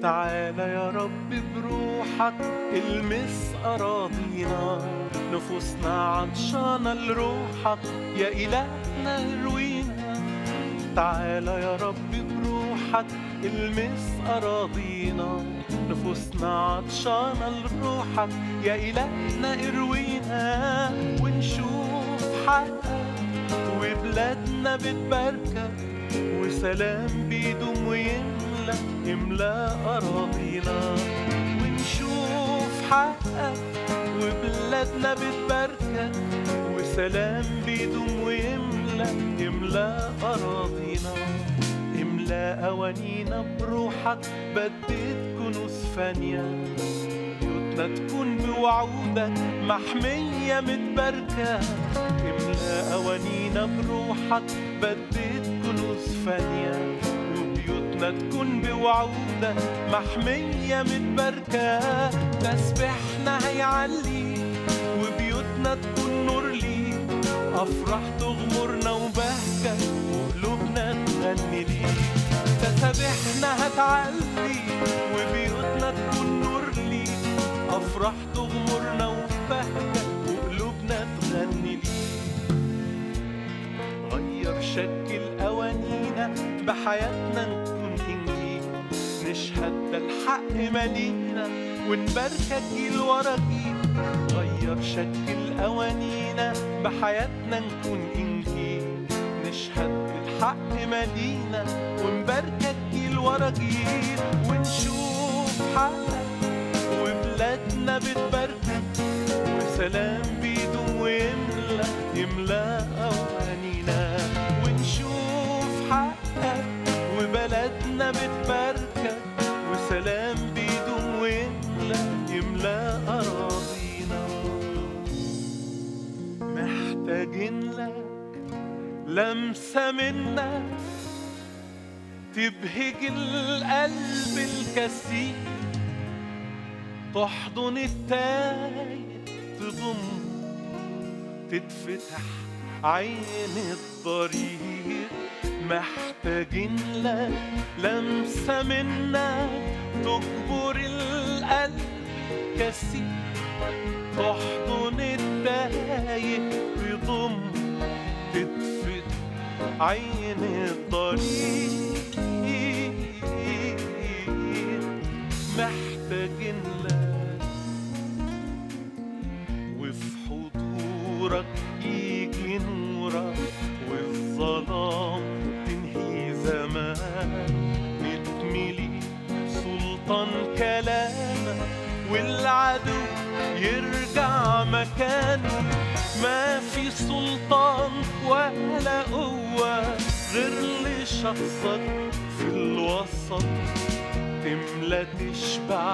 تعالى يا رب بروحك المس أراضينا نفوسنا عطشانة لروحك يا إلهنا اروينا تعالى يا رب بروحك المس أراضينا نفوسنا عطشانة لروحك يا إلهنا اروينا ونشوف حقك وبلادنا بتباركك وسلام بيدوم ويملى يملى أراضينا ونشوف حقك وبلادنا بتباركك وسلام بيدوم ويملى يملى أراضينا املى أوانينا بروحك بديت كنوز فانية بيوتنا تكون بوعودك محمية متباركة املى أوانينا بروحك بديت كنوز فانية وبيوتنا تكون بوعودك محمية متباركة تسبيحنا هيعلي وبيوتنا تكون نور لي أفراح تغمرنا وبهجة وقلوبنا تغني لي تسابيحنا هتعلي وبيوتنا تكون نور لي أفراح تغمرنا وبهجة وقلوبنا تغني لي غير شكل أوانينا بحياتنا نكون إنجيل نشهد ده الحق مالينا ونباركك جيل ورا جيل غير شكل أوانينا بحياتنا نكون إنجيل نشهد بالحق مالينا ونباركك جيل ورا جيل ونشوف حقك وبلادنا بتباركك وسلام بيدوم ويملى يملى أوانينا ونشوف حقك وبلدنا بتباركك وسلام بيدوم ويملى يملى أراضينا محتاجين لك لمسة منك تبهج القلب الكسير تحضن التايه تضم تتفتح عين الضرير محتاجين لك لمسة منك تجبر القلب كسير تحضن التايه تضم تتفتح عين الضرير محتاجين لك وفي حضورك يجي نورك والظلام تنهي زمان نتملي سلطان كلامك والعدو يرجع مكانه ما في سلطان ولا قوة غير لشخصك في الوسط تملى تشبع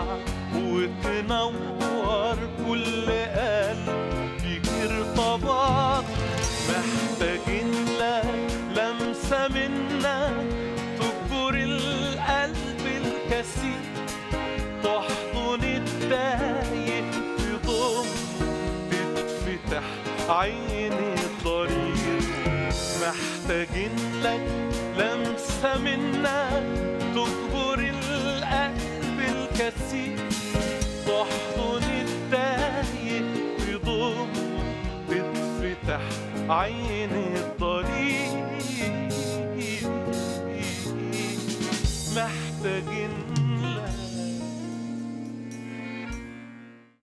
وتنور كل قلب فيك ارتباط محتاجين لك لمسة منك تجبر القلب الكسير تحضن التايه تضم تتفتح عين الضرير محتاجين لك لمسة منك تجبر القلب الكسير تحضن التايه تضم تتفتح عين الضرير محتاجين